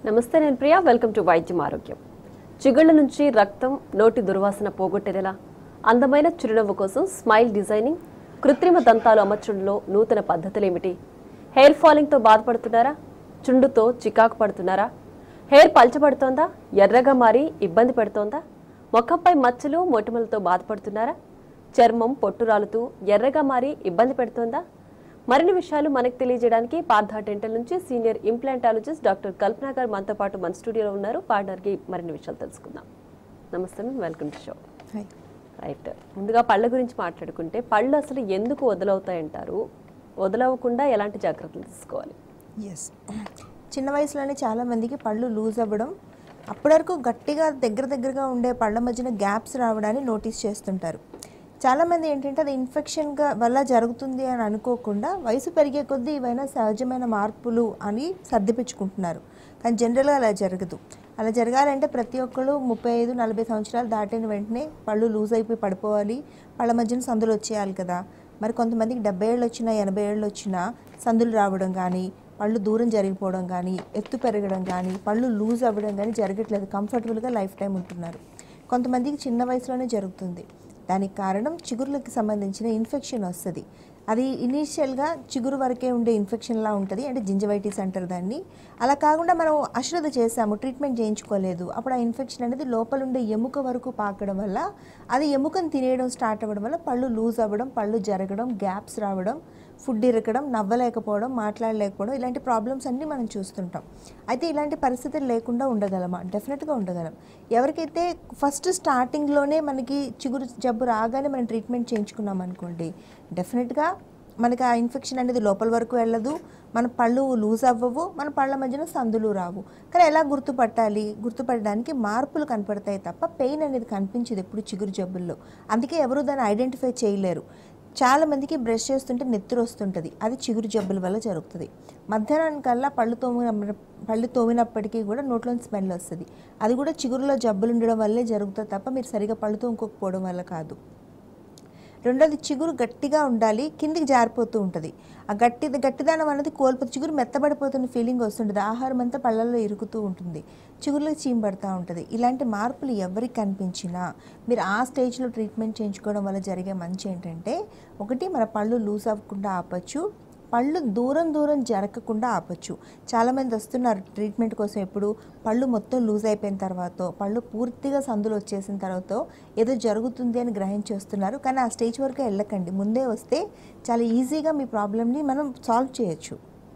నమస్తే నేను Priya welcome to వైద్యం ఆరోగ్యం చిగుళ్ళ నుంచి రక్తం నోటి దుర్వాసన పోగొట్టేదెలా అందమైన చిరునవ్వు కోసం స్మైల్ డిజైనింగ్ కృత్రిమ దంతాలు అమర్చడంలో నూతన పద్ధతులేమిటి హెయిర్ ఫాలింగ్తో బాధపడుతున్నారా చుండుతో చికాకు పడుతున్నారా హెయిర్ పల్చబడుతోందా ఎర్రగా మారి ఇబ్బంది పెడుతోందా ముఖంపై మచ్చలు మొటిమలతో బాధపడుతున్నారా చర్మం పొట్టురాలుతూ ఎర్రగా మారి ఇబ్బంది పెడుతోందా మరిన్ని విషయాలు మనకు తెలియజేయడానికి పార్థ డెంటల్ నుంచి senior implantologist doctor Kalpana garu మనతో పాటు మన స్టూడియోలో ఉన్నారు పార్ట్నర్కి మరిన్ని విషయాలు తెలుసుకుందాం నమస్తే ma'am welcome to show hi right ముందుగా పళ్ళ గురించి మాట్లాడుకుంటే పళ్ళు అసలు ఎందుకు వదలవుతాయంటారు వదలవకుండా ఎలాంటి జాగ్రత్తలు తీసుకోవాలి ఎస్ చిన్న వయసులోనే చాలా మందికి పళ్ళు లూజ్ అవ్వడం అప్పటి వరకు గట్టిగా దగ్గర దగ్గరగా ఉండే పళ్ళ మధ్యన గ్యాప్స్ రావడాన్ని నోటీస్ చేస్తుంటారు చాలామంది ఏంటంటే అది ఇన్ఫెక్షన్గా వల్ల జరుగుతుంది అని అనుకోకుండా వయసు పెరిగే కొద్దీ ఇవైనా సహజమైన మార్పులు అని సర్దిపించుకుంటున్నారు కానీ జనరల్గా అలా జరగదు అలా జరగాలంటే ప్రతి ఒక్కళ్ళు ముప్పై ఐదు నలభై సంవత్సరాలు దాటిన వెంటనే పళ్ళు లూజ్ అయిపోయి పడిపోవాలి పళ్ళ మధ్యన సందులు వచ్చేయాలి కదా మరి కొంతమందికి డెబ్బై ఏళ్ళు వచ్చినా ఎనభై ఏళ్ళు వచ్చినా సందులు రావడం కానీ పళ్ళు దూరం జరిగిపోవడం కానీ ఎత్తు పెరగడం కానీ పళ్ళు లూజ్ అవ్వడం కానీ జరగట్లేదు కంఫర్టబుల్గా లైఫ్ టైం ఉంటున్నారు కొంతమందికి చిన్న వయసులోనే జరుగుతుంది దానికి కారణం చిగురులకు సంబంధించిన ఇన్ఫెక్షన్ వస్తుంది అది ఇనీషియల్గా చిగురు వరకే ఉండే ఇన్ఫెక్షన్లా ఉంటుంది అంటే జింజవైటిస్ అంటారు దాన్ని అలా కాకుండా మనం అశ్రద్ధ చేసాము ట్రీట్మెంట్ చేయించుకోలేదు అప్పుడు ఆ ఇన్ఫెక్షన్ అనేది లోపల ఉండే ఎముక వరకు పాకడం వల్ల అది ఎముకను తినేయడం స్టార్ట్ అవ్వడం వల్ల పళ్ళు లూజ్ అవ్వడం పళ్ళు జరగడం గ్యాప్స్ రావడం ఫుడ్ ఇరకడం నవ్వలేకపోవడం మాట్లాడలేకపోవడం ఇలాంటి ప్రాబ్లమ్స్ అన్నీ మనం చూస్తుంటాం అయితే ఇలాంటి పరిస్థితులు లేకుండా ఉండగలమా డెఫినెట్గా ఉండగలం ఎవరికైతే ఫస్ట్ స్టార్టింగ్లోనే మనకి చిగురు జబ్బు రాగానే మనం ట్రీట్మెంట్ చేయించుకున్నాం అనుకోండి డెఫినెట్గా మనకి ఆ ఇన్ఫెక్షన్ అనేది లోపల వరకు వెళ్ళదు మన పళ్ళు లూజ్ అవ్వవు మన పళ్ళ మధ్యన సందులు రావు కానీ ఎలా గుర్తుపట్టాలి గుర్తుపట్టడానికి మార్పులు కనపడతాయి తప్ప పెయిన్ అనేది కనిపించదు ఎప్పుడు చిగురు జబ్బుల్లో అందుకే ఎవరు దాన్ని ఐడెంటిఫై చేయలేరు చాలా మందికి బ్రష్ చేస్తుంటే నెత్తురు వస్తుంటుంది అది చిగురు జబ్బుల వల్ల జరుగుతుంది మధ్యాహ్నానికల్లా పళ్ళు తోమిన పళ్ళు తోమినప్పటికీ కూడా నోట్లోని స్మెల్ వస్తుంది అది కూడా చిగురులో జబ్బులు ఉండడం వల్లే జరుగుతుంది తప్ప మీరు సరిగా పళ్ళు తోముకోకపోవడం వల్ల కాదు రెండోది చిగురు గట్టిగా ఉండాలి కిందికి జారిపోతూ ఉంటుంది ఆ గట్టి గట్టిదనం అనేది కోల్పోతే చిగురు మెత్తబడిపోతున్న ఫీలింగ్ వస్తుంటుంది ఆహారం అంతా పళ్ళల్లో ఇరుకుతూ ఉంటుంది చిగురులో చీమబడతా ఉంటుంది ఇలాంటి మార్పులు ఎవరికి కనిపించినా మీరు ఆ స్టేజ్లో ట్రీట్మెంట్ చేయించుకోవడం వల్ల జరిగే మంచి ఏంటంటే ఒకటి మన పళ్ళు లూజ్ అవ్వకుండా ఆపచ్చు పళ్ళు దూరం దూరం జరగకుండా ఆపచ్చు చాలామంది వస్తున్నారు ట్రీట్మెంట్ కోసం ఎప్పుడు పళ్ళు మొత్తం లూజ్ అయిపోయిన తర్వాత పళ్ళు పూర్తిగా సందులు వచ్చేసిన తర్వాత ఏదో జరుగుతుంది అని గ్రహించి వస్తున్నారు కానీ ఆ స్టేజ్ వరకు వెళ్ళకండి ముందే వస్తే చాలా ఈజీగా మీ ప్రాబ్లమ్ని మనం సాల్వ్ చేయొచ్చు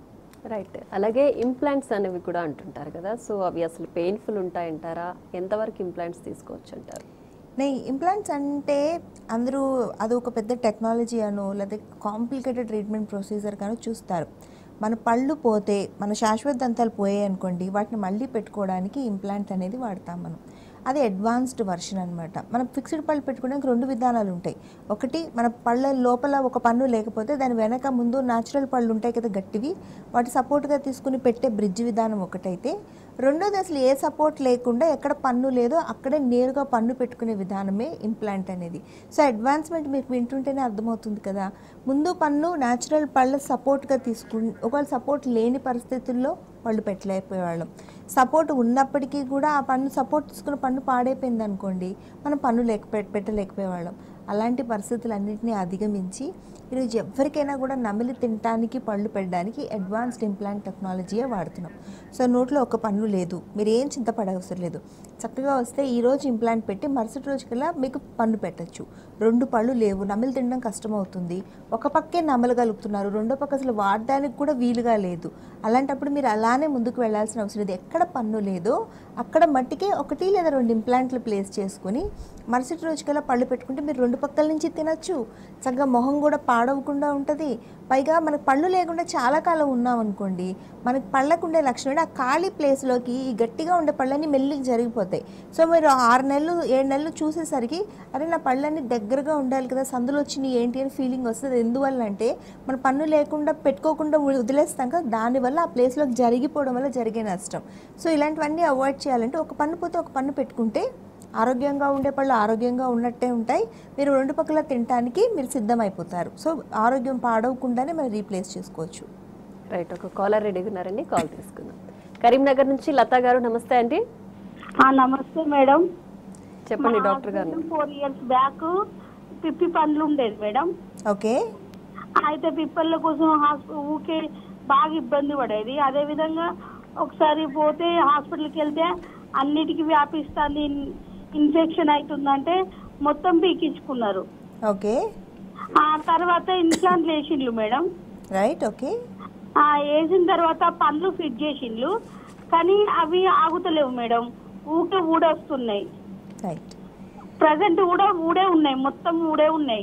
రైట్ అలాగే ఇంప్లాంట్స్ అనేవి కూడా అంటుంటారు కదా సో అవి అసలు పెయిన్ఫుల్ ఉంటాయంటారా ఎంతవరకు ఇంప్లాంట్స్ తీసుకోవచ్చు అంటారు నే ఇంప్లాంట్స్ అంటే అందరూ అది ఒక పెద్ద టెక్నాలజీ అనో లేదా కాంప్లికేటెడ్ ట్రీట్మెంట్ ప్రొసీజర్ గానో చూస్తారు మన పళ్ళు పోతే మన శాశ్వత దంతాలు పోయాయి అనుకోండి వాటిని మళ్ళీ పెట్టుకోవడానికి ఇంప్లాంట్ అనేది వాడతాం మనం అది అడ్వాన్స్డ్ వర్షన్ అనమాట మనం ఫిక్స్డ్ పళ్ళు పెట్టుకోవడానికి రెండు విధానాలు ఉంటాయి ఒకటి మన పళ్ళ లోపల ఒక పన్ను లేకపోతే దాని వెనక ముందు న్యాచురల్ పళ్ళు ఉంటాయి కదా గట్టివి వాటి సపోర్ట్గా తీసుకుని పెట్టే బ్రిడ్జ్ విధానం ఒకటైతే రెండోది అసలు ఏ సపోర్ట్ లేకుండా ఎక్కడ పన్ను లేదో అక్కడే నేరుగా పన్ను పెట్టుకునే విధానమే ఇంప్లాంట్ అనేది సో అడ్వాన్స్మెంట్ మీకు వింటుంటేనే అర్థమవుతుంది కదా ముందు పన్ను న్యాచురల్ పళ్ళ సపోర్ట్గా తీసుకు ఒకవేళ సపోర్ట్ లేని పరిస్థితుల్లో పళ్ళు పెట్టలేకపోయేవాళ్ళం సపోర్ట్ ఉన్నప్పటికీ కూడా ఆ పన్ను సపోర్ట్ తీసుకున్న పన్ను పాడైపోయింది అనుకోండి మనం పన్ను లేక పెట్- పెట్టలేకపోయేవాళ్ళం అలాంటి పరిస్థితులన్నింటినీ అధిగమించి ఈరోజు ఎవరికైనా కూడా నమిలి తినడానికి పళ్ళు పెట్టడానికి అడ్వాన్స్డ్ ఇంప్లాంట్ టెక్నాలజీయే వాడుతున్నాం సో నోట్లో ఒక పన్ను లేదు మీరు ఏం చింతపడవసరం లేదు చక్కగా వస్తే ఈ రోజు ఇంప్లాంట్ పెట్టి మరుసటి రోజుకల్లా మీకు పన్ను పెట్టచ్చు రెండు పళ్ళు లేవు నమిలి తినడం కష్టమవుతుంది ఒక పక్కే నమలగలుగుతున్నారు రెండో పక్క అసలు వాడడానికి కూడా వీలుగా లేదు అలాంటప్పుడు మీరు అలానే ముందుకు వెళ్ళాల్సిన అవసరం లేదు ఎక్కడ పన్ను లేదో అక్కడ మట్టికే ఒకటి లేదా రెండు ఇంప్లాంట్లు ప్లేస్ చేసుకుని మరుసటి రోజుకల్లా పళ్ళు పెట్టుకుంటే మీరు రెండు పక్కల నుంచి తినచ్చు చక్కగా మొహం కూడా పాడవకుండా ఉంటుంది పైగా మనకు పళ్ళు లేకుండా చాలా కాలం ఉన్నాం అనుకోండి మనకి పళ్ళకు ఉండే లక్షణం ఏంటి? ఆ ఖాళీ ప్లేస్లోకి ఈ గట్టిగా ఉండే పళ్ళని మెల్లికి జరిగిపోతాయి సో మీరు ఆరు నెలలు ఏడు నెలలు చూసేసరికి అరే నా పళ్ళని దగ్గరగా ఉండాలి కదా సందులో వచ్చినాయి ఏంటి అని ఫీలింగ్ వస్తుంది ఎందువల్ల అంటే మన పన్ను లేకుండా పెట్టుకోకుండా వదిలేస్తాం కదా దానివల్ల ఆ ప్లేస్లోకి జరిగిపోవడం వల్ల జరిగే నష్టం సో ఇలాంటివన్నీ అవాయిడ్ చేయాలంటే ఒక పన్ను పోతే ఒక పన్ను పెట్టుకుంటే ఆరోగ్యంగా ఉండే పళ్ళు ఆరోగ్యంగా ఉన్నట్టే ఉంటాయి మీరు రెండు పక్కల తినడానికి మీరు సిద్ధమైపోతారు సో ఆరోగ్యం పాడవకుండానే మనం రీప్లేస్ చేసుకోవచ్చు రైట్ ఒక కాలర్ రెడీగా ఉన్నారండి కాల్ తీసుకుందాం కరీంనగర్ నుంచి లతా గారు నమస్తే అండి ఆ, నమస్తే మేడం చెప్పండి డాక్టర్ గారు ఫోర్ ఇయర్స్ బ్యాక్ పిప్పి పండ్లు ఉండేది మేడం ఓకే అయితే పిప్పళ్ళ కోసం హాస్ప- ఊకే బాగా ఇబ్బంది పడేది అదే విధంగా ఒకసారి పోతే హాస్పిటల్కి వెళ్తే అన్నిటికీ వ్యాపిస్తుంది ఇన్- ఇన్ఫెక్షన్ అవుతుందంటే మొత్తం పీకించుకున్నారు ఓకే ఆ తర్వాత ఇన్స్లాంట్ వేసిండ్లు మేడం రైట్ ఓకే ఆ వేసిన తర్వాత పండ్లు ఫిట్ చేసిండ్లు కానీ అవి ఆగుతలేవు మేడం ఊకే ఊడొస్తున్నాయి రైట్ ప్రజెంట్ కూడా ఊడే ఉన్నాయి మొత్తం ఊడే ఉన్నాయి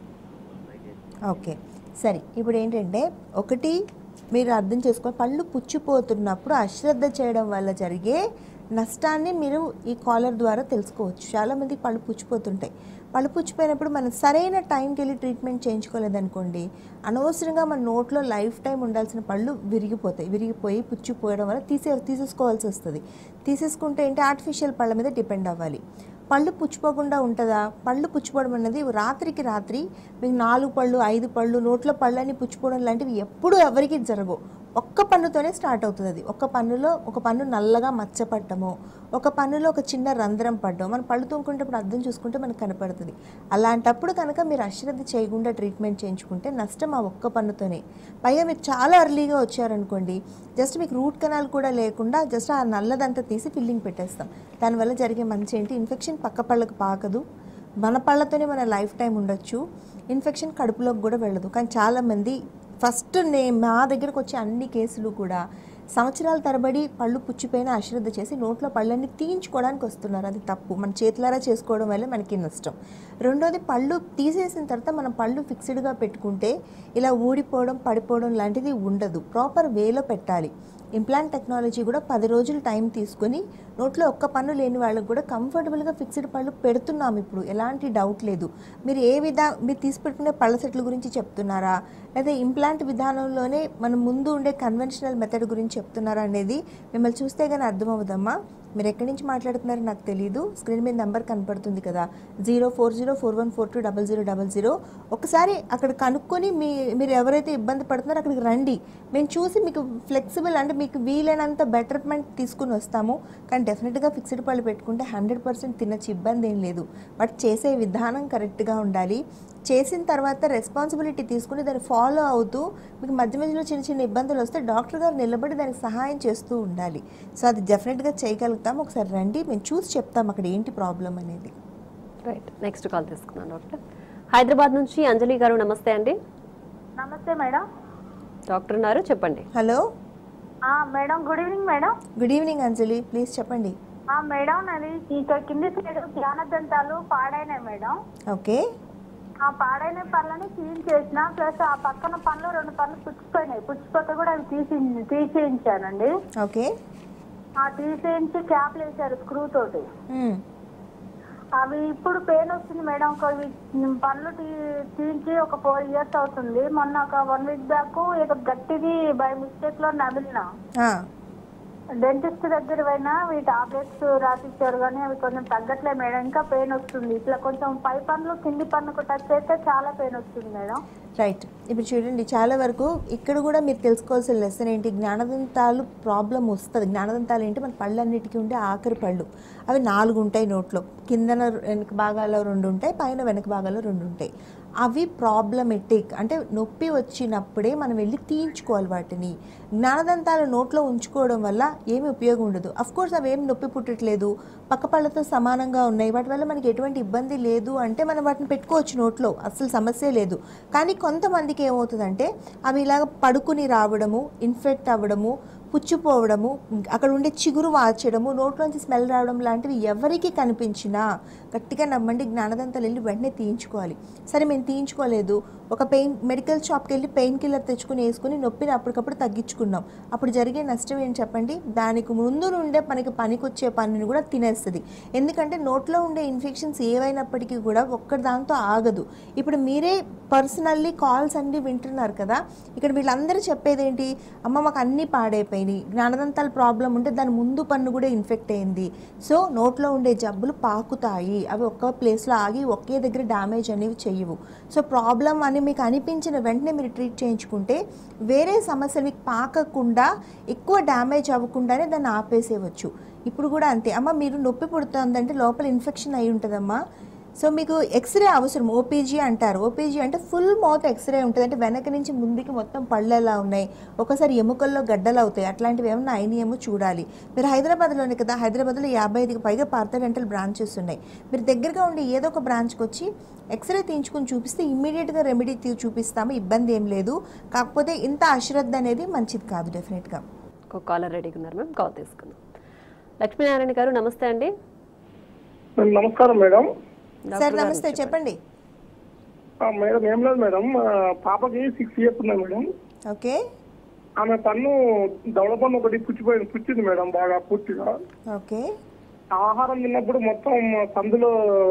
ఓకే సరే ఇప్పుడు ఏంటంటే ఒకటి మీరు అర్థం చేసుకో పళ్ళు పుచ్చిపోతున్నప్పుడు అశ్రద్ధ చేయడం వల్ల జరిగే నష్టాన్ని మీరు ఈ కాలర్ ద్వారా తెలుసుకోవచ్చు చాలామంది పళ్ళు పుచ్చిపోతుంటాయి పళ్ళు పుచ్చిపోయినప్పుడు మనం సరైన టైంకి వెళ్ళి ట్రీట్మెంట్ చేయించుకోలేదనుకోండి అనవసరంగా మన నోట్లో లైఫ్ టైం ఉండాల్సిన పళ్ళు విరిగిపోతాయి విరిగిపోయి పుచ్చిపోయడం వల్ల తీసే తీసేసుకోవాల్సి వస్తుంది తీసేసుకుంటే ఏంటి ఆర్టిఫిషియల్ పళ్ళ మీద డిపెండ్ అవ్వాలి పళ్ళు పుచ్చిపోకుండా ఉంటుందా పళ్ళు పుచ్చిపోవడం అన్నది రాత్రికి రాత్రి మీకు నాలుగు పళ్ళు ఐదు పళ్ళు నోట్లో పళ్ళని పుచ్చిపోవడం లాంటివి ఎప్పుడూ ఎవరికి జరగవు ఒక్క పన్నుతోనే స్టార్ట్ అవుతుంది అది ఒక పన్నులో ఒక పన్ను నల్లగా మచ్చపట్టము ఒక పన్నులో ఒక చిన్న రంధ్రం పడ్డం మనం పళ్ళు తోముకునేటప్పుడు అర్థం చూసుకుంటే మనకు కనపడుతుంది అలాంటప్పుడు కనుక మీరు అశ్రద్ధ చేయకుండా ట్రీట్మెంట్ చేయించుకుంటే నష్టం ఆ ఒక్క పన్నుతోనే పైగా మీరు చాలా అర్లీగా వచ్చారనుకోండి జస్ట్ మీకు రూట్ కెనాల్ కూడా లేకుండా జస్ట్ ఆ నల్లదంతా తీసి ఫిల్లింగ్ పెట్టేస్తాం దానివల్ల జరిగే మంచి ఏంటి ఇన్ఫెక్షన్ పక్క పళ్ళకు పాకదు మన పళ్ళతోనే మన లైఫ్ టైం ఉండొచ్చు ఇన్ఫెక్షన్ కడుపులోకి కూడా వెళ్ళదు కానీ చాలామంది ఫస్ట్ నే మా దగ్గరకు వచ్చే అన్ని కేసులు కూడా సంవత్సరాల తరబడి పళ్ళు పుచ్చిపోయిన అశ్రద్ధ చేసి నోట్లో పళ్ళన్ని తీయించుకోవడానికి వస్తున్నారు అది తప్పు మన చేతులారా చేసుకోవడం వల్ల మనకి నష్టం రెండోది పళ్ళు తీసేసిన తర్వాత మనం పళ్ళు ఫిక్స్డ్గా పెట్టుకుంటే ఇలా ఊడిపోవడం పడిపోవడం లాంటిది ఉండదు ప్రాపర్ వేలో పెట్టాలి ఇంప్లాంట్ టెక్నాలజీ కూడా పది రోజులు టైం తీసుకొని నోట్లో ఒక్క పన్ను లేని వాళ్ళకి కూడా కంఫర్టబుల్గా ఫిక్స్డ్ పళ్ళు పెడుతున్నాం ఇప్పుడు ఎలాంటి డౌట్ లేదు మీరు ఏ విధా మీరు తీసి పెట్టుకునే పళ్ళ సెట్ల గురించి చెప్తున్నారా లేదా ఇంప్లాంట్ విధానంలోనే మనం ముందు ఉండే కన్వెన్షనల్ మెథడ్ గురించి చెప్తున్నారా అనేది మిమ్మల్ని చూస్తే కానీ అర్థమవుదమ్మా మీరు ఎక్కడి నుంచి మాట్లాడుతున్నారో నాకు తెలియదు స్క్రీన్ మీద నెంబర్ కనపడుతుంది కదా zero four zero four one four two double zero double zero ఒకసారి అక్కడ కనుక్కొని మీ మీరు ఎవరైతే ఇబ్బంది పడుతున్నారో అక్కడికి రండి మేము చూసి మీకు ఫ్లెక్సిబుల్ అంటే మీకు వీలైనంత బెటర్మెంట్ తీసుకుని వస్తాము కానీ డెఫినెట్గా ఫిక్స్డ్ పళ్ళు పెట్టుకుంటే హండ్రెడ్ పర్సెంట్ తినచ్చు ఇబ్బంది ఏం లేదు బట్ చేసే విధానం కరెక్ట్గా ఉండాలి చేసిన తర్వాత రెస్పాన్సిబిలిటీ తీసుకుని దాన్ని ఫాలో అవుతూ మీకు మధ్య మధ్యలో చిన్న చిన్న ఇబ్బందులు వస్తే డాక్టర్ గారు నిలబడి దానికి సహాయం చేస్తూ ఉండాలి సో అది డెఫినెట్గా చేయగలుగుతాం ఒకసారి రండి మేము చూసి చెప్తాం అక్కడ ఏంటి ప్రాబ్లం అనేది రైట్ నెక్స్ట్ కాల్ తీసుకున్నాను డాక్టర్ హైదరాబాద్ నుంచి అంజలి గారు నమస్తే అండి నమస్తే మేడం డాక్టర్ ఉన్నారు చెప్పండి హలో ఆ, madam good evening madam good evening Anjali please చెప్పండి ఆ, మేడం నాది ఇక్కడ కింది సైడ్ జ్ఞానదంతాలు పాడైనాయి మేడం ఓకే ఆ పాడైన పళ్ళని క్లీన్ చేసిన ప్లస్ ఆ పక్కన పనులు రెండు పనులు పుచ్చిపోయినాయి పుచ్చిపోతే కూడా అవి తీసి తీసేయించానండి ఓకే ఆ తీసేయించి క్యాప్లు వేసారు స్క్రూ తోటి మ్మ్. అవి ఇప్పుడు పెయిన్ వస్తుంది మేడం ఒక వీ- పనులు తీ- తీయించి ఒక ఫోర్ ఇయర్స్ అవుతుంది మొన్న ఒక వన్ వీక్ బ్యాక్ ఏదో గట్టిది బై మిస్టేక్ లో నమిలిన ఆ, డెంటిస్ట్ దగ్గర పోయినా ఈ టాబ్లెట్స్ రాసిచ్చారు కానీ అవి కొంచెం తగ్గట్లే మేడం ఇంకా పెయిన్ వస్తుంది ఇట్లా కొంచెం పై పనులు కింది పన్నుకు టచ్ అయితే చాలా పెయిన్ వస్తుంది మేడం రైట్ ఇప్పుడు చూడండి చాలా వరకు ఇక్కడ కూడా మీరు తెలుసుకోవాల్సిన లెసన్ ఏంటి జ్ఞానదంతాలు ప్రాబ్లం వస్తుంది జ్ఞానదంతాలు ఏంటి మన పళ్ళన్నిటికీ ఉండే ఆఖరి పళ్ళు అవి నాలుగు ఉంటాయి నోట్లో కిందన వెనక భాగాల్లో రెండు ఉంటాయి పైన వెనక భాగాల్లో రెండు ఉంటాయి అవి ప్రాబ్లమెటిక్ అంటే నొప్పి వచ్చినప్పుడే మనం వెళ్ళి తీయించుకోవాలి వాటిని జ్ఞానదంతాలు నోట్లో ఉంచుకోవడం వల్ల ఏమి ఉపయోగం ఉండదు అఫ్ కోర్స్ అవి ఏం నొప్పి పుట్టట్లేదు పక్క పళ్ళతో సమానంగా ఉన్నాయి వాటి వల్ల మనకి ఎటువంటి ఇబ్బంది లేదు అంటే మనం వాటిని పెట్టుకోవచ్చు నోట్లో అసలు సమస్య లేదు కానీ కొంతమందికి ఏమవుతుందంటే అవి ఇలాగ పడుకుని రావడము ఇన్ఫెక్ట్ అవ్వడము పుచ్చిపోవడము అక్కడ ఉండే చిగురు వాచడము నోట్లోంచి స్మెల్ రావడం లాంటివి ఎవరికి కనిపించినా గట్టిగా నమ్మండి జ్ఞానదంతాలు వెళ్ళి వెంటనే తీయించుకోవాలి సరే మేము తీయించుకోలేదు ఒక పెయిన్ మెడికల్ షాప్కి వెళ్ళి పెయిన్ కిల్లర్ తెచ్చుకుని వేసుకుని నొప్పిని అప్పటికప్పుడు తగ్గించుకున్నాం అప్పుడు జరిగే నష్టం ఏంటి చెప్పండి దానికి ముందు నుండే మనకి పనికొచ్చే పనిని కూడా తినేస్తుంది ఎందుకంటే నోట్లో ఉండే ఇన్ఫెక్షన్స్ ఏవైనప్పటికీ కూడా ఒక్కటి దాంతో ఆగదు ఇప్పుడు మీరే పర్సనల్లీ కాల్స్ అన్ని వింటున్నారు కదా ఇక్కడ వీళ్ళందరూ చెప్పేది ఏంటి అమ్మ మాకు అన్నీ పాడైపోయినాయి అయినాయి జ్ఞానదంతాల ప్రాబ్లం ఉంటే దాని ముందు పన్ను కూడా ఇన్ఫెక్ట్ అయింది సో నోట్లో ఉండే జబ్బులు పాకుతాయి అవి ఒక్క ప్లేస్లో ఆగి ఒకే దగ్గర డ్యామేజ్ అనేవి చెయ్యవు సో ప్రాబ్లం అని మీకు అనిపించిన వెంటనే మీరు ట్రీట్ చేయించుకుంటే వేరే సమస్యలు మీకు పాకకుండా ఎక్కువ డ్యామేజ్ అవ్వకుండానే దాన్ని ఆపేసేయవచ్చు ఇప్పుడు కూడా అంతే అమ్మ మీరు నొప్పి పుడుతుందంటే లోపల ఇన్ఫెక్షన్ అయి ఉంటుందమ్మా సో మీకు ఎక్స్రే అవసరం ఓపీజీ అంటారు ఓపీజీ అంటే ఫుల్ మౌత్ ఎక్స్రే ఉంటుంది అంటే వెనక నుంచి ముందుకి మొత్తం పళ్ళు ఎలా ఉన్నాయి ఒకసారి ఎముకల్లో గడ్డలు అవుతాయి అట్లాంటివి ఏమన్నా అయినాయేమో చూడాలి మీరు హైదరాబాద్లోనే కదా హైదరాబాద్లో యాభై ఐదుకి పైగా పార్థ డెంటల్ బ్రాంచెస్ ఉన్నాయి మీరు దగ్గరగా ఉండి ఏదో ఒక బ్రాంచ్కి వచ్చి ఎక్స్రే తీయించుకుని చూపిస్తే ఇమ్మీడియట్గా రెమెడీ తీ చూపిస్తాము ఇబ్బంది ఏం లేదు కాకపోతే ఇంత అశ్రద్ధ అనేది మంచిది కాదు డెఫినెట్గా ఒక కాలర్ రెడీగా ఉన్నారు మ్యామ్ కాల్ తీసుకుందాం లక్ష్మీనారాయణ గారు నమస్తే అండి నమస్కారం మేడం డాక్టర్ సార్ గారు నమస్తే చెప్పండి ఆ, మేడం ఏం లేదు మేడం ఆ, పాపకి సిక్స్ ఇయర్స్ ఉన్నాయి మేడం ఓకే ఆమె పన్ను దవడ పన్ను ఒకటి పుచ్చిపోయింది పుచ్చింది మేడం బాగా పూర్తిగా ఓకే ఆహారం తిన్నప్పుడు మొత్తం సందులో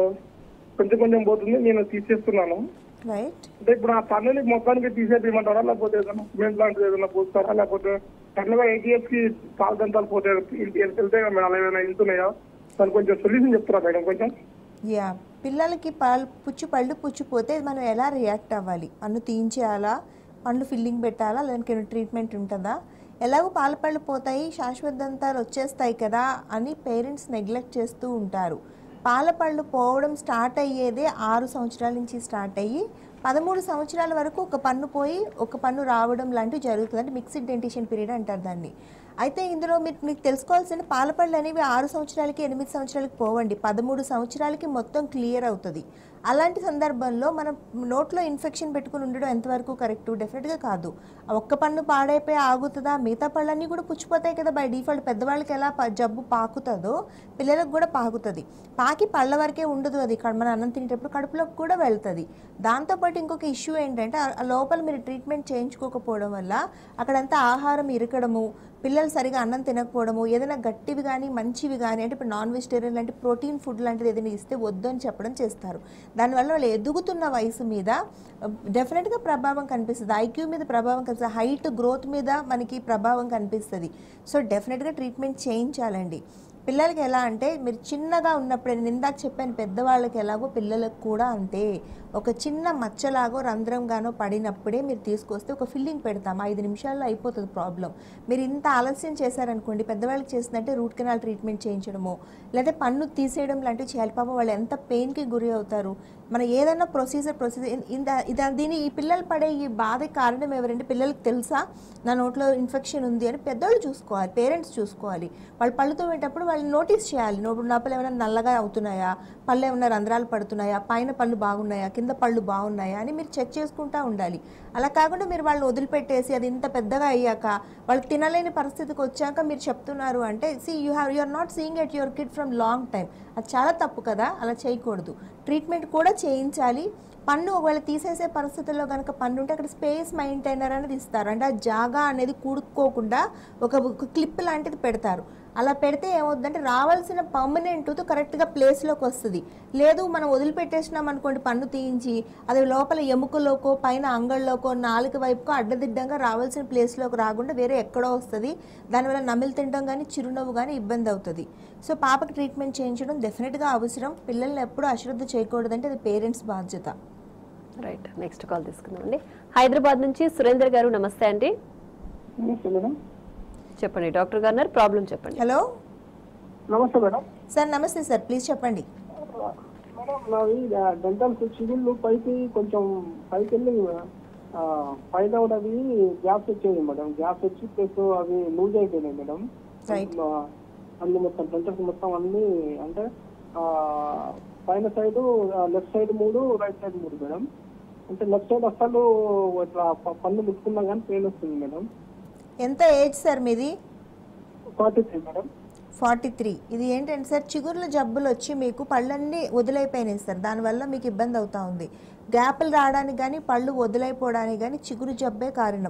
కొంచెం కొంచెం పోతుంది నేను తీసేస్తున్నాను రైట్ అంటే ఇప్పుడు ఆ పన్నుని మొత్తానికి తీసేయమంటారా లేకపోతే ఏదైనా సిమెంట్ లాంటిది ఏదైనా పోస్తారా లేకపోతే సడన్గా ఏటీఎఫ్ కి పాల దంతాలు పోతే వెళ్తే మేడం అలా ఏమైనా వెళ్తున్నాయా దానికి కొంచెం సొల్యూషన్ చెప్తారా మేడం కొంచెం యా పిల్లలకి పాలు పుచ్చు పళ్ళు పుచ్చిపోతే మనం ఎలా రియాక్ట్ అవ్వాలి పన్ను తీయించేయాలా పళ్ళు ఫిల్లింగ్ పెట్టాలా లేదంటే ట్రీట్మెంట్ ఉంటుందా ఎలాగో పాల పళ్ళు పోతాయి శాశ్వత దంతాలు వచ్చేస్తాయి కదా అని పేరెంట్స్ నెగ్లెక్ట్ చేస్తూ ఉంటారు పాల పళ్ళు పోవడం స్టార్ట్ అయ్యేదే ఆరు సంవత్సరాల నుంచి స్టార్ట్ అయ్యి పదమూడు సంవత్సరాల వరకు ఒక పన్ను పోయి ఒక పన్ను రావడం లాంటివి జరుగుతుంది అంటే మిక్స్డ్ డెంటిషన్ పీరియడ్ అంటారు దాన్ని అయితే ఇందులో మీరు మీకు తెలుసుకోవాల్సిన పాలపళ్ళు అనేవి ఆరు సంవత్సరాలకి ఎనిమిది సంవత్సరాలకి పోవండి పదమూడు సంవత్సరాలకి మొత్తం క్లియర్ అవుతుంది అలాంటి సందర్భంలో మనం నోట్లో ఇన్ఫెక్షన్ పెట్టుకుని ఉండడం ఎంతవరకు కరెక్ట్ డెఫినెట్గా కాదు ఆ ఒక్క పన్ను పాడైపోయి ఆగుతుందా మిగతా పళ్ళన్నీ కూడా పుచ్చిపోతాయి కదా బై డిఫాల్ట్ పెద్దవాళ్ళకి ఎలా ప- జబ్బు పాకుతుందో పిల్లలకు కూడా పాకుతుంది పాకి పళ్ళ వరకే ఉండదు అది కడ- మన అన్నం తినేటప్పుడు కడుపులోకి కూడా వెళ్తుంది దాంతోపాటు ఇంకొక ఇష్యూ ఏంటంటే ఆ- ఆ లోపల మీరు ట్రీట్మెంట్ చేయించుకోకపోవడం వల్ల అక్కడంతా ఆహారం ఇరకడము పిల్లలు సరిగా అన్నం తినకపోవడము ఏదైనా గట్టివి కానీ మంచివి కానీ అంటే ఇప్పుడు నాన్ వెజిటేరియన్ లాంటి ప్రోటీన్ ఫుడ్ లాంటిది ఏదైనా ఇస్తే వద్దు అని చెప్పడం చేస్తారు దానివల్ల వాళ్ళు ఎదుగుతున్న వయసు మీద డెఫినెట్గా ప్రభావం కనిపిస్తుంది ఐక్యూ మీద ప్రభావం కనిపిస్తుంది హైట్ గ్రోత్ మీద మనకి ప్రభావం కనిపిస్తుంది సో డెఫినెట్గా ట్రీట్మెంట్ చేయించాలండి పిల్లలకి ఎలా అంటే మీరు చిన్నగా ఉన్నప్పుడే నేను ఇందాక చెప్పాను పెద్దవాళ్ళకి ఎలాగో పిల్లలకు కూడా అంతే ఒక చిన్న మచ్చలాగో రంధ్రంగానో పడినప్పుడే మీరు తీసుకొస్తే ఒక ఫిల్లింగ్ పెడతాం ఐదు నిమిషాల్లో అయిపోతుంది ప్రాబ్లం మీరు ఇంత ఆలస్యం చేశారనుకోండి పెద్దవాళ్ళకి చేసిందంటే రూట్ కెనాల్ ట్రీట్మెంట్ చేయించడము లేదా పన్ను తీసేయడం లాంటివి చేయాలి పాపం వాళ్ళు ఎంత పెయిన్కి గురి అవుతారు మన ఏదైనా ప్రొసీజర్ ప్రొసీజర్ ఇంత ఇది దీని ఈ పిల్లలు పడే ఈ బాధకి కారణం ఎవరంటే పిల్లలకి తెలుసా నా నోట్లో ఇన్ఫెక్షన్ ఉంది అని పెద్దోళ్ళు చూసుకోవాలి పేరెంట్స్ చూసుకోవాలి వాళ్ళు పళ్ళు తోమేటప్పుడు వాళ్ళు నోటీస్ చేయాలి నోటు లోపల ఏమైనా నల్లగా అవుతున్నాయా పళ్ళు ఏమైనా రంధ్రాలు పడుతున్నాయా పైన పళ్ళు బాగున్నాయా కింద పళ్ళు బాగున్నాయా అని మీరు చెక్ చేసుకుంటూ ఉండాలి అలా కాకుండా మీరు వాళ్ళని వదిలిపెట్టేసి అది ఇంత పెద్దగా అయ్యాక వాళ్ళు తినలేని పరిస్థితికి వచ్చాక మీరు చెప్తున్నారు అంటే see you have you are not seeing at your kid from long time అది చాలా తప్పు కదా అలా చేయకూడదు ట్రీట్మెంట్ కూడా చేయించాలి పన్ను ఒకవేళ తీసేసే పరిస్థితుల్లో కనుక పన్ను ఉంటే అక్కడ స్పేస్ మెయింటైనర్ అనేది ఇస్తారు అంటే ఆ జాగా అనేది కూడుకోకుండా ఒక ఒక క్లిప్ లాంటిది పెడతారు అలా పెడితే ఏమవుతుందంటే రావాల్సిన పర్మనెంట్ కరెక్ట్గా ప్లేస్లోకి వస్తుంది లేదు మనం వదిలిపెట్టేసినాం అనుకోండి పన్ను తీయించి అది లోపల ఎముకలోకో పైన అంగళ్ళలోకో నాలుగు వైపుకో అడ్డదిడ్డంగా రావాల్సిన ప్లేస్లోకి రాకుండా వేరే ఎక్కడో వస్తుంది దానివల్ల నమిలి తినడం కానీ చిరునవ్వు కానీ ఇబ్బంది అవుతుంది సో పాపకి ట్రీట్మెంట్ చేయించడం డెఫినెట్గా అవసరం పిల్లల్ని ఎప్పుడూ అశ్రద్ధ చేయకూడదంటే అది పేరెంట్స్ బాధ్యత రైట్ నెక్స్ట్ కాల్ తీసుకుందామండి హైదరాబాద్ నుంచి సురేందర్ గారు నమస్తే అండి నమస్తే మేడం చెప్పండి డాక్టర్ గారు ఉన్నారు ప్రాబ్లం చెప్పండి హలో నమస్తే మేడం సార్ నమస్తే సార్ ప్లీజ్ చెప్పండి మేడం నావి డెంటల్ చిగుళ్ళు పైకి కొంచెం పైకి వెళ్ళి ఆ, పైన కూడా అవి గ్యాప్స్ వచ్చేది మేడం గ్యాప్స్ వచ్చి ప్లస్ అవి లూజ్ అయిపోయినాయి మేడం Right. ఆ, అన్ని మొత్తం డెంటల్స్ మొత్తం అన్ని అంటే ఆ, పైన సైడ్ లెఫ్ట్ సైడ్ మూడు రైట్ సైడ్ మూడు మేడం అంటే లెఫ్ట్ సైడ్ అసలు ఇట్లా ప- పన్ను ముట్టుకున్నా కానీ పెయిన్ వస్తుంది మేడం ఎంత ఏజ్ సార్ మీది forty three madam forty three ఇది ఏంటంటే సార్ చిగుర్ల జబ్బులు వచ్చి మీకు పళ్ళన్నీ వదిలైపోయినాయి సార్ దానివల్ల మీకు ఇబ్బంది అవుతా ఉంది గ్యాపులు రావడానికి కానీ పళ్ళు వదిలైపోవడానికి కానీ చిగురు జబ్బే కారణం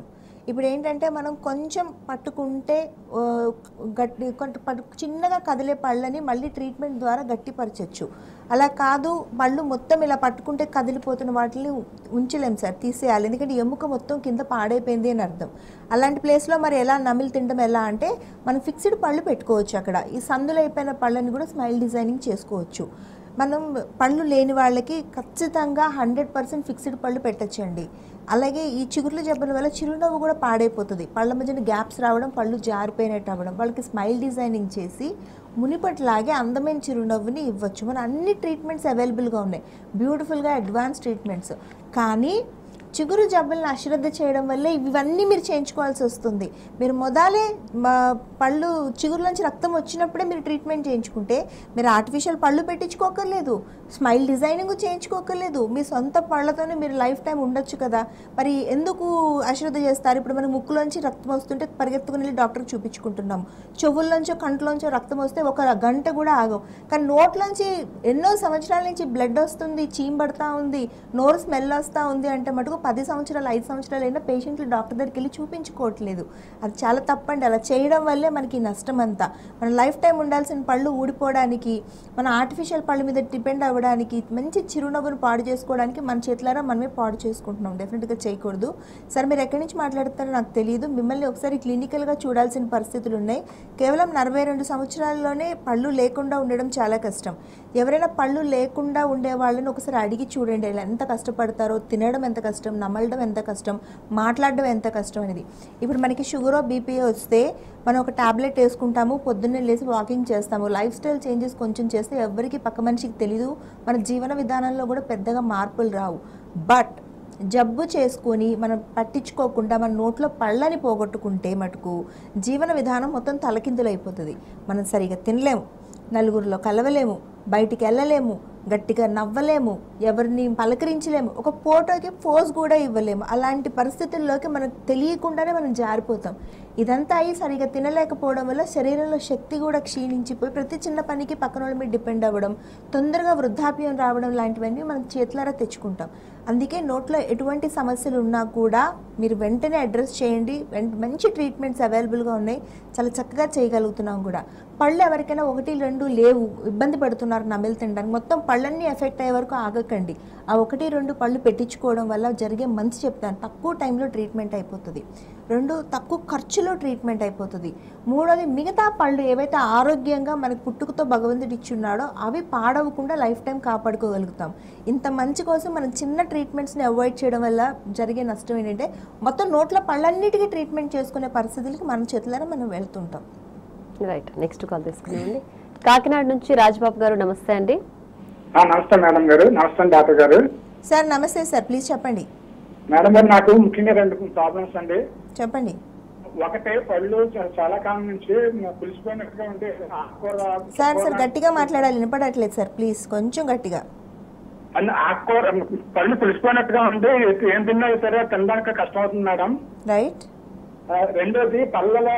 ఇప్పుడు ఏంటంటే మనం కొంచెం పట్టుకుంటే ఆ, గట్టి కొంత పట్టు చిన్నగా కదిలే పళ్ళని మళ్ళీ ట్రీట్మెంట్ ద్వారా గట్టిపరచచ్చు అలా కాదు పళ్ళు మొత్తం ఇలా పట్టుకుంటే కదిలిపోతున్న వాటిని ఉంచలేం సార్ తీసేయాలి ఎందుకంటే ఎముక మొత్తం కింద పాడైపోయింది అని అర్థం అలాంటి ప్లేస్లో మరి ఎలా నమిలి తినడం ఎలా అంటే మనం ఫిక్స్డ్ పళ్ళు పెట్టుకోవచ్చు అక్కడ ఈ సందులు అయిపోయిన పళ్ళని కూడా స్మైల్ డిజైనింగ్ చేసుకోవచ్చు మనం పళ్ళు లేని వాళ్ళకి ఖచ్చితంగా హండ్రెడ్ పర్సెంట్ ఫిక్స్డ్ పళ్ళు పెట్టచ్చండి అలాగే ఈ చిగుర్ల జబ్బుల వల్ల చిరునవ్వు కూడా పాడైపోతుంది పళ్ళ మధ్యన గ్యాప్స్ రావడం పళ్ళు జారిపోయినట్టు అవ్వడం వాళ్ళకి స్మైల్ డిజైనింగ్ చేసి మునిపట్లాగే అందమైన చిరునవ్వుని ఇవ్వచ్చు మన అన్ని ట్రీట్మెంట్స్ అవైలబుల్గా ఉన్నాయి బ్యూటిఫుల్గా అడ్వాన్స్ ట్రీట్మెంట్స్ కానీ చిగురు జబ్బులను అశ్రద్ధ చేయడం వల్లే ఇవన్నీ మీరు చేయించుకోవాల్సి వస్తుంది మీరు మొదలే మా పళ్ళు చిగురులోంచి రక్తం వచ్చినప్పుడే మీరు ట్రీట్మెంట్ చేయించుకుంటే మీరు ఆర్టిఫిషియల్ పళ్ళు పెట్టించుకోకర్లేదు స్మైల్ డిజైనింగ్ చేయించుకోకర్లేదు మీ సొంత పళ్ళతోనే మీరు లైఫ్ టైం ఉండొచ్చు కదా మరి ఎందుకు అశ్రద్ధ చేస్తారు ఇప్పుడు మనకి ముక్కులోంచి రక్తం వస్తుంటే పరిగెత్తుకుని వెళ్ళి డాక్టర్కి చూపించుకుంటున్నాం చెవుల్లోంచో కంట్లోంచో రక్తం వస్తే ఒక గంట కూడా ఆగం కానీ నోట్లోంచి ఎన్నో సంవత్సరాల నుంచి బ్లడ్ వస్తుంది చీమ్ పడతా ఉంది నోరు స్మెల్ వస్తూ ఉంది అంటే మటుకు పది సంవత్సరాలు ఐదు సంవత్సరాలు అయినా పేషెంట్లు డాక్టర్ దగ్గరికి వెళ్ళి చూపించుకోవట్లేదు అది చాలా తప్పండి అలా చేయడం వల్లే మనకి ఈ నష్టం అంతా మన లైఫ్ టైం ఉండాల్సిన పళ్ళు ఊడిపోవడానికి మన ఆర్టిఫిషియల్ పళ్ళ మీద డిపెండ్ అవ్వడానికి మంచి చిరునవ్వును పాడు చేసుకోవడానికి మన చేతులారా మనమే పాడు చేసుకుంటున్నాం డెఫినెట్గా చేయకూడదు సార్ మీరు ఎక్కడి నుంచి మాట్లాడుతారో నాకు తెలియదు మిమ్మల్ని ఒకసారి క్లినికల్గా చూడాల్సిన పరిస్థితులు ఉన్నాయి కేవలం నలభై రెండు సంవత్సరాల్లోనే పళ్ళు లేకుండా ఉండడం చాలా కష్టం ఎవరైనా పళ్ళు లేకుండా ఉండే వాళ్ళని ఒకసారి అడిగి చూడండి ఇలా ఎంత కష్టపడతారో తినడం ఎంత కష్టం నమలడం ఎంత కష్టం మాట్లాడడం ఎంత కష్టం అనేది ఇప్పుడు మనకి షుగరో బీపీ వస్తే మనం ఒక టాబ్లెట్ వేసుకుంటాము పొద్దున్నే లేచి వాకింగ్ చేస్తాము లైఫ్ స్టైల్ చేంజెస్ కొంచెం చేస్తే ఎవరికి పక్క మనిషికి తెలీదు మన జీవన విధానంలో కూడా పెద్దగా మార్పులు రావు బట్ జబ్బు చేసుకొని మనం పట్టించుకోకుండా మన నోట్లో పళ్ళని పోగొట్టుకుంటే మటుకు జీవన విధానం మొత్తం తలకిందులైపోతుంది మనం సరిగా తినలేము నలుగురిలో కలవలేము బయటికి వెళ్ళలేము గట్టిగా నవ్వలేము ఎవరిని పలకరించలేము ఒక ఫోటోకి పోజ్ కూడా ఇవ్వలేము అలాంటి పరిస్థితుల్లోకి మనకు తెలియకుండానే మనం జారిపోతాం ఇదంతా అయ్యి సరిగా తినలేకపోవడం వల్ల శరీరంలో శక్తి కూడా క్షీణించిపోయి ప్రతి చిన్న పనికి పక్కన వాళ్ళ మీద డిపెండ్ అవ్వడం తొందరగా వృద్ధాప్యం రావడం లాంటివన్నీ మనం చేతులారా తెచ్చుకుంటాం అందుకే నోట్లో ఎటువంటి సమస్యలు ఉన్నా కూడా మీరు వెంటనే అడ్రస్ చేయండి వెంట మంచి ట్రీట్మెంట్స్ అవైలబుల్గా ఉన్నాయి చాలా చక్కగా చేయగలుగుతున్నాం కూడా పళ్ళు ఎవరికైనా ఒకటి రెండు లేవు ఇబ్బంది పడుతున్నారు నమిలి తినడానికి మొత్తం పళ్ళన్నీ ఎఫెక్ట్ అయ్యే వరకు ఆగకండి ఆ ఒకటి రెండు పళ్ళు పెట్టించుకోవడం వల్ల జరిగే మంచి చెప్తాను తక్కువ టైంలో ట్రీట్మెంట్ అయిపోతుంది రెండు తక్కువ ఖర్చులో ట్రీట్మెంట్ అయిపోతుంది మూడోది మిగతా పళ్ళు ఏవైతే ఆరోగ్యంగా మనకు పుట్టుకతో భగవంతుడు ఇచ్చున్నాడో అవి పాడవకుండా లైఫ్ టైం కాపాడుకోగలుగుతాం ఇంత మంచి కోసం మనం చిన్న ట్రీట్మెంట్స్ని అవాయిడ్ చేయడం వల్ల జరిగే నష్టం ఏంటంటే మొత్తం నోట్ల పళ్ళన్నిటికీ ట్రీట్మెంట్ చేసుకునే పరిస్థితులకి మన చేతులను మనం వెళ్తుంటాం రైట్ నెక్స్ట్ కాల్ తీసుకున్నామండి కాకినాడ నుంచి రాజ్బాబు గారు నమస్తే అండి ఆ, నమస్తే మేడం గారు నమస్తే డాక్టర్ గారు సార్ నమస్తే సార్ ప్లీజ్ చెప్పండి మేడం గారు నాకు ముఖ్యంగా రెండు ప్రాబ్లమ్స్ అండి చెప్పండి ఒకటే పళ్ళు చా- చాలా కాలం నుంచి పులిసిపోయినట్టుగా ఉంటే ఆకుకూర సార్ సార్ గట్టిగా మాట్లాడాలి వినపడట్లేదు సార్ ప్లీజ్ కొంచెం గట్టిగా అన్ని ఆకుకూర పళ్ళు పులిసిపోయినట్టుగా ఉంటే ఏం తిన్నా సరే తినడానికి కష్టం అవుతుంది మేడం రైట్ ఆ, రెండోది పళ్ళలో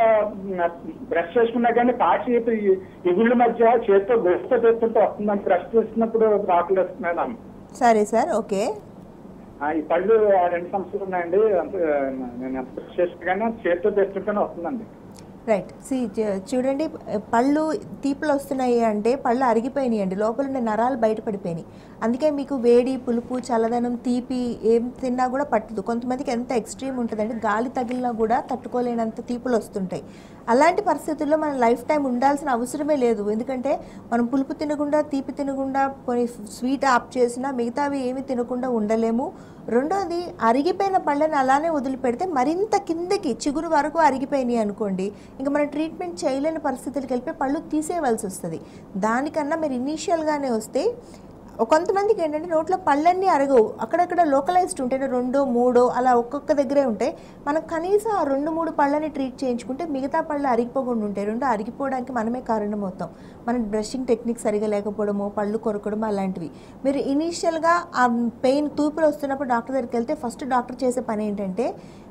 బ్రష్ చేసుకున్నా కానీ పాచి ఈ- ఈ గుళ్ళ మధ్య చేతితో గోస్తో చేస్తుంటే వస్తుందని బ్రష్ చేస్తున్నప్పుడు రావట్లేదు మేడం సరే సార్ ఓకే ఆ, ఈ పళ్ళు ఆ రెండు సమస్యలు ఉన్నాయండి అంత నేను ఎంత బ్రష్ చేసినా కానీ చేతితో తెస్తుంటేనే వస్తుందండి రైట్ సి చూడండి పళ్ళు తీపులు వస్తున్నాయి అంటే పళ్ళు అరిగిపోయినాయి అండి లోపల ఉండే నరాలు బయటపడిపోయినాయి అందుకే మీకు వేడి పులుపు చల్లదనం తీపి ఏం తిన్నా కూడా పట్టదు కొంతమందికి ఎంత ఎక్స్ట్రీమ్ ఉంటుందండి గాలి తగిలినా కూడా తట్టుకోలేనంత తీపులు వస్తుంటాయి అలాంటి పరిస్థితుల్లో మన లైఫ్ టైం ఉండాల్సిన అవసరమే లేదు ఎందుకంటే మనం పులుపు తినకుండా తీపి తినకుండా పోనీ స్వీట్ ఆప్ చేసినా మిగతావి ఏమి తినకుండా ఉండలేము రెండోది అరిగిపోయిన పళ్ళని అలానే వదిలిపెడితే మరింత కిందకి చిగురు వరకు అరిగిపోయినాయి అనుకోండి ఇంకా మనం ట్రీట్మెంట్ చేయలేని పరిస్థితులకి వెళ్ళిపోయి పళ్ళు తీసేయవలసి వస్తుంది దానికన్నా మీరు ఇనీషియల్గానే వస్తే ఒక కొంతమందికి ఏంటంటే నోట్లో పళ్ళన్నీ అరగవు అక్కడక్కడ లోకలైజ్డ్ ఉంటాయి అంటే రెండో మూడో అలా ఒక్కొక్క దగ్గరే ఉంటాయి మనం కనీసం ఆ రెండు మూడు పళ్ళని ట్రీట్ చేయించుకుంటే మిగతా పళ్ళు అరిగిపోకుండా ఉంటాయి రెండు అరిగిపోవడానికి మనమే కారణం అవుతాం మన బ్రషింగ్ టెక్నిక్ సరిగా లేకపోవడము పళ్ళు కొరకడం అలాంటివి మీరు ఇనీషియల్గా ఆ పెయిన్ తూపులు వస్తున్నప్పుడు డాక్టర్ దగ్గరికి వెళ్తే ఫస్ట్ డాక్టర్ చేసే పని ఏంటంటే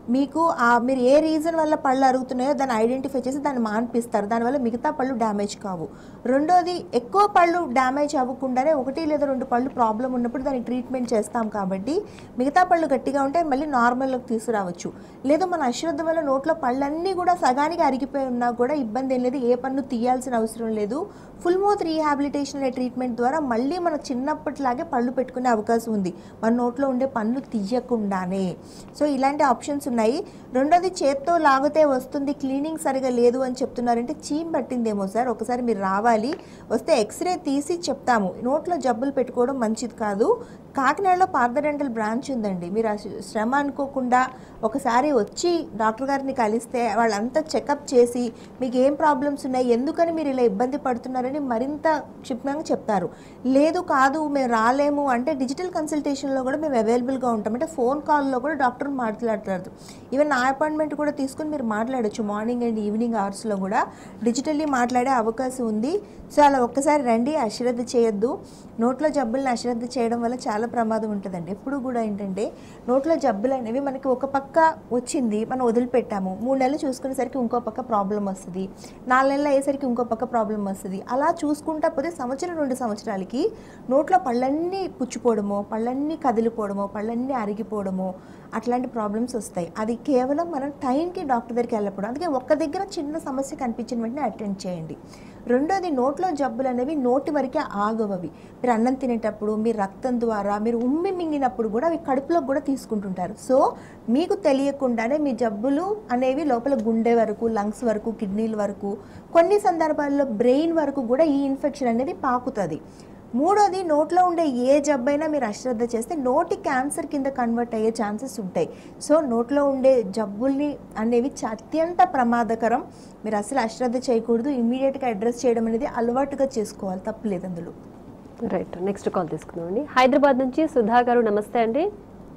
మీకు ఆ మీరు ఏ రీజన్ వల్ల పళ్ళు అరుగుతున్నాయో దాన్ని ఐడెంటిఫై చేసి దాన్ని మాన్పిస్తారు దానివల్ల మిగతా పళ్ళు డ్యామేజ్ కావు రెండోది ఎక్కువ పళ్ళు డ్యామేజ్ అవ్వకుండానే ఒకటి లేదా రెండు పళ్ళు ప్రాబ్లం ఉన్నప్పుడు దానికి ట్రీట్మెంట్ చేస్తాం కాబట్టి మిగతా పళ్ళు గట్టిగా ఉంటే మళ్ళీ నార్మల్లోకి తీసుకురావచ్చు లేదు మన అశ్రద్ధ వల్ల నోట్లో పళ్ళన్నీ కూడా సగానికి అరిగిపోయి ఉన్నా కూడా ఇబ్బంది ఏం లేదు ఏ పన్ను తీయాల్సిన అవసరం లేదు ఫుల్ మౌత్ రీహాబిలిటేషన్ అనే ట్రీట్మెంట్ ద్వారా మళ్ళీ మన చిన్నప్పటిలాగే పళ్ళు పెట్టుకునే అవకాశం ఉంది మన నోట్లో ఉండే పన్ను తీయకుండానే సో ఇలాంటి ఆప్షన్స్ ఉన్నాయి రెండోది చేత్తో లాగితే వస్తుంది క్లీనింగ్ సరిగా లేదు అని చెప్తున్నారంటే చీమ్ పట్టిందేమో సార్ ఒకసారి మీరు రావాలి వస్తే ఎక్స్రే తీసి చెప్తాము నోట్లో జబ్బులు పెట్టుకోవడం మంచిది కాదు కాకినాడలో పార్థడెంటల్ బ్రాంచ్ ఉందండి మీరు ఆ శ్రమ అనుకోకుండా ఒకసారి వచ్చి డాక్టర్ గారిని కలిస్తే వాళ్ళంతా చెకప్ చేసి మీకు ఏం ప్రాబ్లమ్స్ ఉన్నాయి ఎందుకని మీరు ఇలా ఇబ్బంది పడుతున్నారని మరింత క్షిప్తంగా చెప్తారు లేదు కాదు మేము రాలేము అంటే డిజిటల్ కన్సల్టేషన్లో కూడా మేము అవైలబుల్గా ఉంటాం అంటే ఫోన్ కాల్లో కూడా డాక్టర్ మాట్లాడతారు ఈవెన్ నా అపాయింట్మెంట్ కూడా తీసుకుని మీరు మాట్లాడొచ్చు మార్నింగ్ అండ్ ఈవినింగ్ అవర్స్లో కూడా డిజిటల్లీ మాట్లాడే అవకాశం ఉంది సో అలా ఒక్కసారి రండి అశ్రద్ధ చేయొద్దు నోట్లో జబ్బులను అశ్రద్ధ చేయడం వల్ల చాలా ప్రమాదం ఉంటుందండి ఎప్పుడు కూడా ఏంటంటే నోట్లో జబ్బులు అనేవి మనకి ఒక పక్క వచ్చింది మనం వదిలిపెట్టాము మూడు నెలలు చూసుకునేసరికి ఇంకో పక్క ప్రాబ్లం వస్తుంది నాలుగు నెలలు అయ్యేసరికి ఇంకో పక్క ప్రాబ్లం వస్తుంది అలా చూసుకుంటా పోతే సంవత్సరం రెండు సంవత్సరాలకి నోట్లో పళ్ళన్నీ పుచ్చిపోవడమో పళ్ళన్నీ కదిలిపోవడమో పళ్ళన్నీ అరిగిపోవడమో అట్లాంటి ప్రాబ్లమ్స్ వస్తాయి అది కేవలం మనం టైంకి డాక్టర్ దగ్గరికి వెళ్ళకపోవడం అందుకే ఒక్క దగ్గర చిన్న సమస్య కనిపించిన వెంటనే అటెండ్ చేయండి రెండోది నోట్లో జబ్బులు అనేవి నోటి వరకే ఆగవవి మీరు అన్నం తినేటప్పుడు మీ రక్తం ద్వారా మీరు ఉమ్మి మింగినప్పుడు కూడా అవి కడుపులోకి కూడా తీసుకుంటుంటారు సో మీకు తెలియకుండానే మీ జబ్బులు అనేవి లోపల గుండె వరకు లంగ్స్ వరకు కిడ్నీల వరకు కొన్ని సందర్భాల్లో బ్రెయిన్ వరకు కూడా ఈ ఇన్ఫెక్షన్ అనేది పాకుతుంది మూడోది నోట్లో ఉండే ఏ జబ్బైనా మీరు అశ్రద్ధ చేస్తే నోటి క్యాన్సర్ కింద కన్వర్ట్ అయ్యే ఛాన్సెస్ ఉంటాయి సో నోట్లో ఉండే జబ్బుల్ని అనేవి చ- అత్యంత ప్రమాదకరం మీరు అసలు అశ్రద్ధ చేయకూడదు ఇమీడియట్గా అడ్రస్ చేయడం అనేది అలవాటుగా చేసుకోవాలి తప్పులేదు అందులో రైట్ నెక్స్ట్ కాల్ తీసుకుందామండి హైదరాబాద్ నుంచి సుధా గారు నమస్తే అండి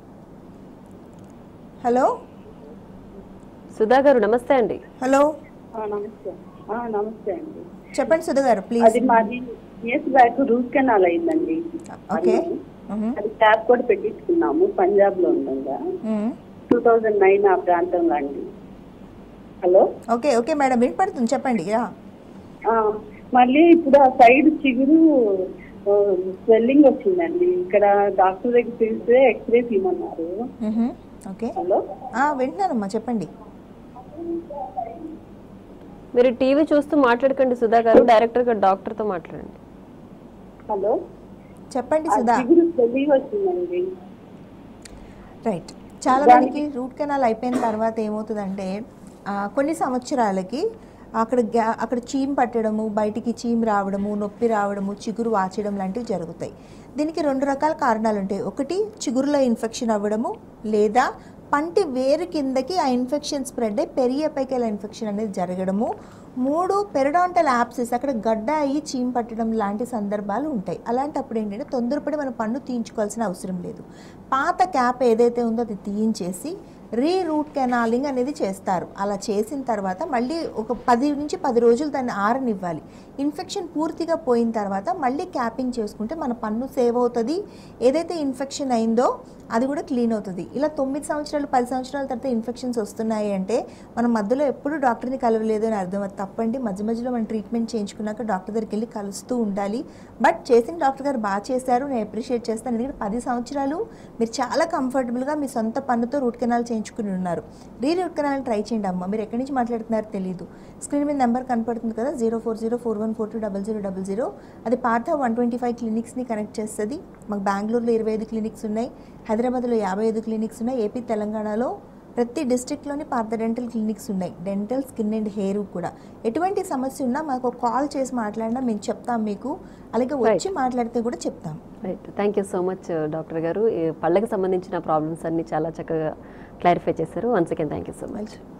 హలో సుధా గారు నమస్తే అండి హలో ఆ, నమస్తే ఆ, నమస్తే అండి చెప్పండి సుధా గారు ప్లీజ్ అది మాది ఇయర్స్ బ్యాక్ రూట్ కెనాల్ అయిందండి ఓకే అది ట్యాప్ కూడా పెట్టించుకున్నాము పంజాబ్ లో ఉండగా టూ థౌజండ్ నైన్ ఆ ప్రాంతంలో అండి హలో ఓకే ఓకే మేడం వినపడుతుంది చెప్పండి యా ఆ, మళ్ళీ ఇప్పుడు ఆ సైడ్ చిగురు స్వెల్లింగ్ వచ్చిందండి ఇక్కడ డాక్టర్ దగ్గర తీస్తే ఎక్స్రే తీయమన్నారు మ్హూ. ఓకే హలో ఆ, వింటున్నానమ్మా చెప్పండి మీరు టీవీ చూస్తూ మాట్లాడకండి సుధా గారు డైరెక్టర్ గా డాక్టర్ తో మాట్లాడండి హలో చెప్పండి ఆ సుధా చిగురు స్వెల్లింగ్ వచ్చిందండి రైట్ చాలా మందికి రూట్ కెనాల్ అయిపోయిన తర్వాత ఏమవుతుందంటే ఆ, కొన్ని సంవత్సరాలకి అక్కడ గ్యా అక్కడ చీమ్ పట్టడము బయటికి చీమ్ రావడము నొప్పి రావడము చిగురు వాచడం లాంటివి జరుగుతాయి దీనికి రెండు రకాల కారణాలు ఉంటాయి ఒకటి చిగురులో ఇన్ఫెక్షన్ అవ్వడము లేదా పంటి వేరు కిందకి ఆ ఇన్ఫెక్షన్ స్ప్రెడ్ అయ్యి పెరియపైకెల ఇన్ఫెక్షన్ అనేది జరగడము మూడు పెరడాంటల్ యాప్సిస్ అక్కడ గడ్డ అయ్యి చీమ్ పట్టడం లాంటి సందర్భాలు ఉంటాయి అలాంటప్పుడు ఏంటంటే తొందరపడి మన పన్ను తీయించుకోవాల్సిన అవసరం లేదు పాత క్యాప్ ఏదైతే ఉందో అది తీయించేసి రీ రూట్ కెనాలింగ్ అనేది చేస్తారు అలా చేసిన తర్వాత మళ్ళీ ఒక పది నుంచి పది రోజులు దాన్ని ఆరనివ్వాలి ఇన్ఫెక్షన్ పూర్తిగా పోయిన తర్వాత మళ్ళీ క్యాపింగ్ చేసుకుంటే మన పన్ను సేవ్ అవుతుంది ఏదైతే ఇన్ఫెక్షన్ అయిందో అది కూడా క్లీన్ అవుతుంది ఇలా తొమ్మిది సంవత్సరాలు పది సంవత్సరాల తర్వాత ఇన్ఫెక్షన్స్ వస్తున్నాయి అంటే మనం మధ్యలో ఎప్పుడు డాక్టర్ని కలవలేదు అని అర్థం అది తప్పండి మధ్య మధ్యలో మనం ట్రీట్మెంట్ చేయించుకున్నాక డాక్టర్ దగ్గరికి వెళ్ళి కలుస్తూ ఉండాలి బట్ చేసిన డాక్టర్ గారు బాగా చేశారు నేను అప్రిషియేట్ చేస్తాను ఎందుకంటే పది సంవత్సరాలు మీరు చాలా కంఫర్టబుల్గా మీ సొంత పన్నుతో రూట్ కెనాల్ చేయించుకుని ఉన్నారు రీ రూట్ కెనాల్ ట్రై చేయండి అమ్మ మీరు ఎక్కడి నుంచి మాట్లాడుతున్నారో తెలియదు స్క్రీన్ మీద నెంబర్ కనపడుతుంది కదా zero four zero four one four two double zero double zero అది పార్థ వన్ ట్వంటీ ఫైవ్ క్లినిక్స్ని కనెక్ట్ చేస్తుంది మాకు బెంగళూరులో ఇరవై ఐదు క్లినిక్స్ ఉన్నాయి హైదరాబాద్లో యాభై ఐదు క్లినిక్స్ ఉన్నాయి ఏపీ తెలంగాణలో ప్రతి డిస్ట్రిక్ట్లోని పార్థ డెంటల్ క్లినిక్స్ ఉన్నాయి డెంటల్ స్కిన్ అండ్ హెయిర్ కూడా ఎటువంటి సమస్య ఉన్నా మాకు కాల్ చేసి మాట్లాడినా మేము చెప్తాం మీకు అలాగే వచ్చి మాట్లాడితే కూడా చెప్తాం right thank you so much doctor garu ఈ పళ్ళకి సంబంధించిన ప్రాబ్లమ్స్ అన్ని చాలా చక్కగా క్లారిఫై చేశారు once again thank you so much